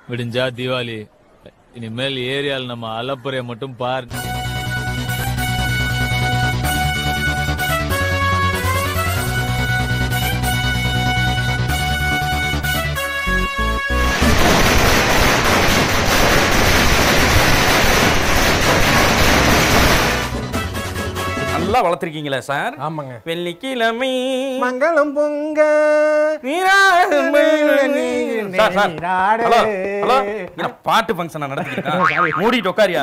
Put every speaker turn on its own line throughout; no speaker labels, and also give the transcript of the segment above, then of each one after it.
விடிஞ்சா தீபாவளி இனிமேல் ஏரியால நம்ம அலப்புறைய மட்டும் பார்
நல்லா வளர்த்துருக்கீங்களா சார்
ஆமாங்க
வெள்ளிக்கிழமை
மங்களம் பொங்க
சார், சார். ஹலோ ஹலோ என்ன பாட்டு ஃபங்க்ஷனா நடத்திக்கிட்டா மூடிட்டு உட்காரியா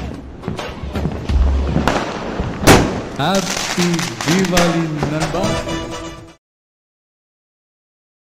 ஹாப்பி தீபாவளி நண்பா